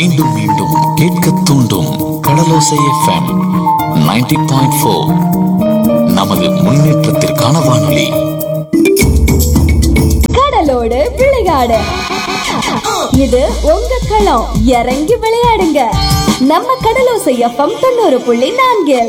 மீண்டும் மீண்டும் கேட்க தூண்டும் கடலோசை எஃப்எம் 90.4 பாயிண்ட் ஃபோர் நமது முன்னேற்றத்திற்கான வானொலி கடலோடு விளையாடு இது உங்க களம் இறங்கி விளையாடுங்க நம்ம கடலோசை எஃப்எம் தொண்ணூறு புள்ளி நான்கில்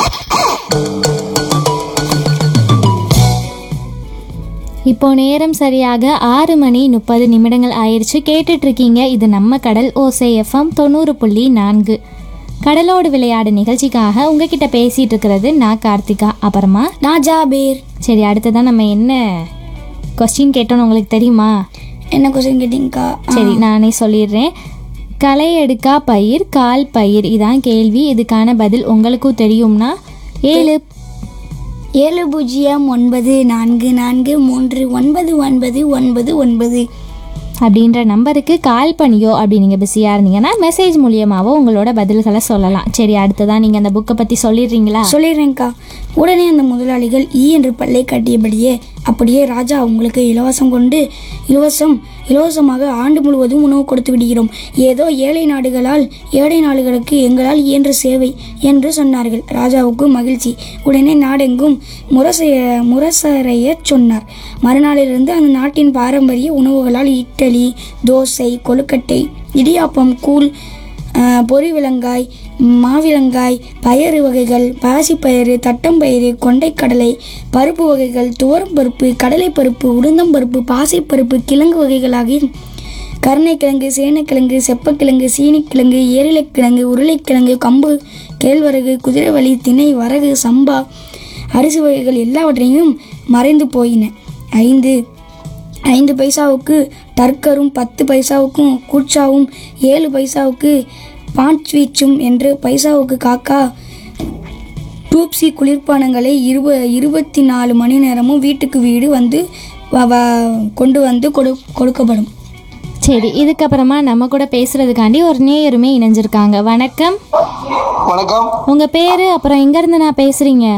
இப்போ நேரம் சரியாக ஆறு மணி முப்பது நிமிடங்கள் ஆயிடுச்சு கேட்டுட்டு இருக்கீங்க இது நம்ம கடல் ஓசை எஃப்எம் தொண்ணூறு புள்ளி நான்கு கடலோடு விளையாடு நிகழ்ச்சிக்காக உங்ககிட்ட பேசிட்டு இருக்கிறது நான் கார்த்திகா அப்புறமா நான் ஜாபீர் சரி அடுத்ததான் நம்ம என்ன கொஸ்டின் கேட்டோம்னு உங்களுக்கு தெரியுமா என்ன கொஸ்டின் கேட்டீங்கக்கா சரி நானே சொல்லிடுறேன் களை எடுக்கா பயிர் கால் பயிர் இதான் கேள்வி இதுக்கான பதில் உங்களுக்கும் தெரியும்னா ஏழு ஏழு பூஜ்ஜியம் ஒன்பது நான்கு நான்கு மூன்று ஒன்பது ஒன்பது ஒன்பது ஒன்பது அப்படின்ற நம்பருக்கு கால் பண்ணியோ அப்படி நீங்கள் பிஸியாக இருந்தீங்கன்னா மெசேஜ் மூலியமாவோ உங்களோட பதில்களை சொல்லலாம் சரி அடுத்ததான் நீங்கள் அந்த புக்கை பற்றி சொல்லிடுறீங்களா சொல்லிடுறேன்க்கா உடனே அந்த முதலாளிகள் ஈ என்று பல்லை கட்டியபடியே அப்படியே ராஜா உங்களுக்கு இலவசம் கொண்டு இலவசம் இலவசமாக ஆண்டு முழுவதும் உணவு கொடுத்து விடுகிறோம் ஏதோ ஏழை நாடுகளால் ஏழை நாடுகளுக்கு எங்களால் இயன்ற சேவை என்று சொன்னார்கள் ராஜாவுக்கு மகிழ்ச்சி உடனே நாடெங்கும் முரசைய முரசறையச் சொன்னார் மறுநாளிலிருந்து அந்த நாட்டின் பாரம்பரிய உணவுகளால் இட்லி தோசை கொழுக்கட்டை இடியாப்பம் கூழ் ஆஹ், பொரிவிலங்காய் மாவிலங்காய் பயறு வகைகள் பாசிப்பயிறு தட்டம்பயிறு கொண்டைக்கடலை பருப்பு வகைகள் துவரம்பருப்பு கடலைப்பருப்பு உளுந்தம்பருப்பு பாசிப்பருப்பு கிழங்கு வகைகளாகி கருணைக்கிழங்கு சேனைக்கிழங்கு செப்பக்கிழங்கு சீனிக்கிழங்கு ஏரிலைக்கிழங்கு உருளைக்கிழங்கு கம்பு கேழ்வரகு குதிரைவலி திணை வரகு சம்பா அரிசி வகைகள் எல்லாவற்றையும் மறைந்து போயின ஐந்து ஐந்து பைசாவுக்கு டர்க்கரும் பத்து பைசாவுக்கும் கூச்சாவும் ஏழு பைசாவுக்கு பான்ஸ்வீச்சும் என்று பைசாவுக்கு காக்கா டூப்சி குளிர்பானங்களை இருப இருபத்தி நாலு மணி நேரமும் வீட்டுக்கு வீடு வந்து வ- வ- கொண்டு வந்து கொடு கொடுக்கப்படும் சரி இதுக்கப்புறமா நம்ம கூட பேசுறதுக்காண்டி ஒரு நேயருமே இணைஞ்சிருக்காங்க வணக்கம் வணக்கம் உங்கள் பேர் அப்புறம் எங்கேருந்து நான் பேசுகிறீங்க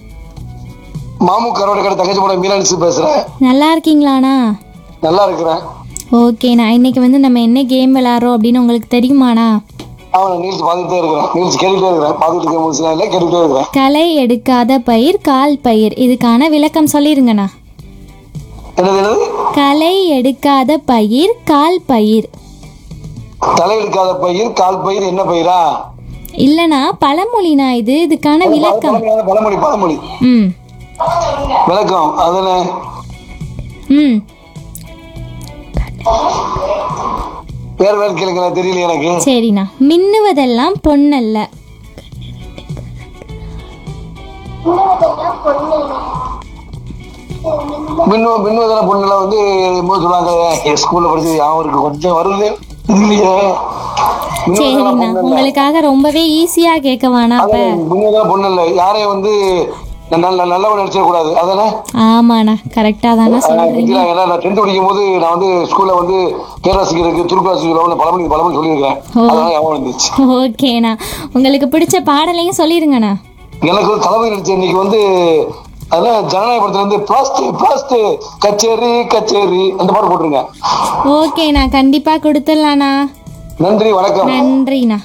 மாமு கரோட கடை தங்கச்சி போட மீனாட்சி பேசுறேன் நல்லா இருக்கீங்களாண்ணா நல்லா இருக்கிறேன் ஓகேண்ணா இன்னைக்கு வந்து நம்ம என்ன கேம் விளாட்றோம் அப்படின்னு உங்களுக்கு தெரியுமாண்ணா அவனை நிகழ்ச்சி பார்த்துட்டே இருக்கிறேன் நிகழ்ச்சி கேட்டுட்டே இருக்கிறேன் பார்த்துட்டு இருக்க முடிச்சு இல்லை கேட்டுட்டே இருக்கிறேன் களை எடுக்காத பயிர் கால் பயிர் இதுக்கான விளக்கம் சொல்லிருங்கண்ணா என்னது என்னது களை எடுக்காத பயிர் கால் பயிர் தலை எடுக்காத பயிர் கால் பயிர் என்ன பயிரா இல்லைண்ணா பழமொழிண்ணா இது இதுக்கான விளக்கம் பழமொழி பழமொழி பழமொழி ம் விளக்கம் அதுன்னு ம் வேற வேற கேளுங்க தெரியல எனக்கு சரிண்ணா மின்னுவதெல்லாம் பொன்னல்ல மின்னு மின்னுவதன பொண்ணுல வந்து என்னமோ சொல்லுவாங்க என் ஸ்கூல்ல படிச்சது ஞாபகம் இருக்கு கொஞ்சம் வருது இல்லையே மின்னுவதன சரிண்ணா பொண்ணு இல்ல உங்களுக்காக ரொம்பவே ஈஸியா கேட்க வேணாம் அப்ப மின்னுவதன பொண்ணு இல்ல யாரையும் வந்து நல்ல நல்லவன் நினைச்சிட கூடாது அதானே ஆமாண்ணா கரெக்டா தானே சொல்றீங்க நிக்கிறாங்க. ஏன்னா நான் டென்த் படிக்கும் போது நான் வந்து ஸ்கூல்ல வந்து பேராசிரியருக்கு துருப்பாசிரியர் பழமொழி பழமொழி சொல்லியிருக்கேன் அதனால ஞாபகம் வந்துச்சு ஓகேண்ணா உங்களுக்கு பிடிச்ச பாடலையும் சொல்லிருங்கண்ணா எனக்கு ஒரு தலைமை நடிச்ச இன்னைக்கு வந்து அதெல்லாம் ஜனநாயக படத்துல வந்து பிளாஸ்ட் பிளாஸ்ட் கச்சேரி கச்சேரி அந்த பாட்டு போட்டுருங்க ஓகேண்ணா கண்டிப்பா கொடுத்துடலாண்ணா நன்றி வணக்கம் நன்றிண்ணா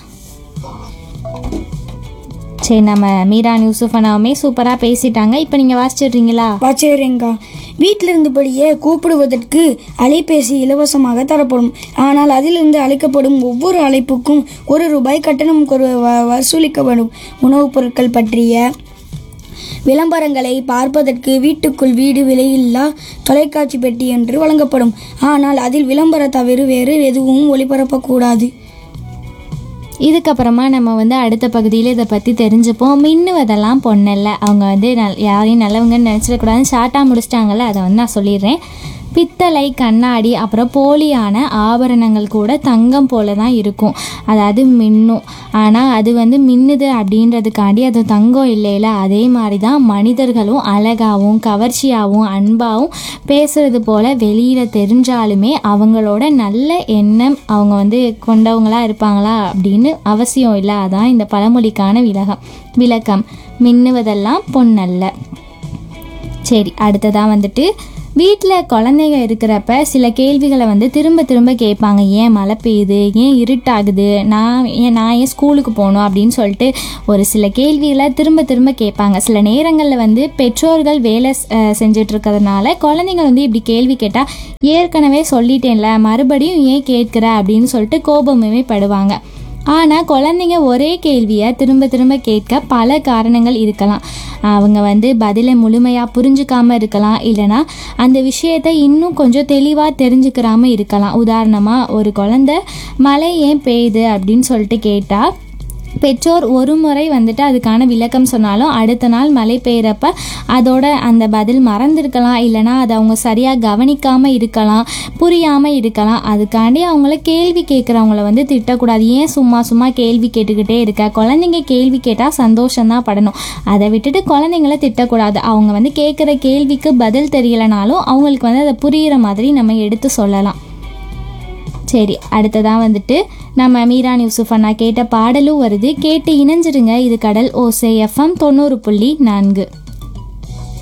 சரி நம்ம மீரான் யூசுஃப் அண்ணாவுமே சூப்பராக பேசிட்டாங்க இப்போ நீங்கள் வாசிச்சிடுறீங்களா வாச்சேரேங்கா வீட்டில் இருந்தபடியே கூப்பிடுவதற்கு அலைபேசி இலவசமாக தரப்படும் ஆனால் அதிலிருந்து அழைக்கப்படும் ஒவ்வொரு அழைப்புக்கும் ஒரு ரூபாய் கட்டணம் கொரு- வ- வசூலிக்கப்படும் உணவுப் பொருட்கள் பற்றிய விளம்பரங்களை பார்ப்பதற்கு வீட்டுக்குள் வீடு விலையில்லா தொலைக்காட்சி பெட்டி என்று வழங்கப்படும் ஆனால் அதில் விளம்பர தவிர வேறு எதுவும் ஒளிபரப்பக்கூடாது இதுக்கப்புறமா நம்ம வந்து அடுத்த பகுதியில் இதை பற்றி தெரிஞ்சுப்போம் மின்னுவதெல்லாம் பொண்ணல்ல அவங்க வந்து நல் யாரையும் நல்லவங்கன்னு நினச்சிடக்கூடாதுன்னு ஷார்ட்டாக முடிச்சிட்டாங்கல்ல அதை வந்து நான் சொல்லிடுறேன் பித்தளை கண்ணாடி அப்புறம் போலியான ஆபரணங்கள் கூட தங்கம் போல தான் இருக்கும் அதாவது மின்னும் ஆனால் அது வந்து மின்னுது அப்படின்றதுக்காண்டி அது தங்கம் இல்லைல அதே மாதிரி தான் மனிதர்களும் அழகாகவும் கவர்ச்சியாகவும் அன்பாகவும் பேசுறது போல் வெளியில் தெரிஞ்சாலுமே அவங்களோட நல்ல எண்ணம் அவங்க வந்து கொண்டவங்களா இருப்பாங்களா அப்படின்னு அவசியம் இல்லை அதான் இந்த பழமொழிக்கான விலகம் விளக்கம் மின்னுவதெல்லாம் பொன்னல்ல சரி அடுத்ததாக வந்துட்டு வீட்டில் குழந்தைங்க இருக்கிறப்ப சில கேள்விகளை வந்து திரும்ப திரும்ப கேட்பாங்க ஏன் மழை பெய்யுது ஏன் இருட்டாகுது நான் ஏன் நான் ஏன் ஸ்கூலுக்கு போகணும் அப்படின்னு சொல்லிட்டு ஒரு சில கேள்விகளை திரும்ப திரும்ப கேட்பாங்க சில நேரங்களில் வந்து பெற்றோர்கள் வேலை அஹ், செஞ்சுட்டு இருக்கிறதுனால குழந்தைங்க வந்து இப்படி கேள்வி கேட்டால் ஏற்கனவே சொல்லிட்டேன்ல மறுபடியும் ஏன் கேட்குற அப்படின்னு சொல்லிட்டு கோபமே படுவாங்க ஆனால் குழந்தைங்க ஒரே கேள்வியை திரும்ப திரும்ப கேட்க பல காரணங்கள் இருக்கலாம் அவங்க வந்து பதிலை முழுமையாக புரிஞ்சுக்காம இருக்கலாம் இல்லைனா அந்த விஷயத்தை இன்னும் கொஞ்சம் தெளிவாக தெரிஞ்சுக்கிறாம இருக்கலாம் உதாரணமாக ஒரு குழந்தை மழை ஏன் பெய்யுது அப்படின்னு சொல்லிட்டு கேட்டால் பெற்றோர் ஒரு முறை வந்துட்டு அதுக்கான விளக்கம் சொன்னாலும் அடுத்த நாள் மழை பெய்கிறப்ப அதோட அந்த பதில் மறந்துருக்கலாம் இல்லைனா அதை அவங்க சரியாக கவனிக்காமல் இருக்கலாம் புரியாமல் இருக்கலாம் அதுக்காண்டி அவங்கள கேள்வி கேட்குறவங்கள வந்து திட்டக்கூடாது ஏன் சும்மா சும்மா கேள்வி கேட்டுக்கிட்டே இருக்க குழந்தைங்க கேள்வி கேட்டால் சந்தோஷம்தான் படணும் அதை விட்டுட்டு குழந்தைங்கள திட்டக்கூடாது அவங்க வந்து கேட்குற கேள்விக்கு பதில் தெரியலைனாலும் அவங்களுக்கு வந்து அதை புரிகிற மாதிரி நம்ம எடுத்து சொல்லலாம் சரி அடுத்ததான் வந்துட்டு நம்ம மீரான் யூசுஃப் அண்ணா கேட்ட பாடலும் வருது கேட்டு இணைஞ்சிருங்க இது கடல் ஓசை எஃப்எம் தொண்ணூறு புள்ளி நான்கு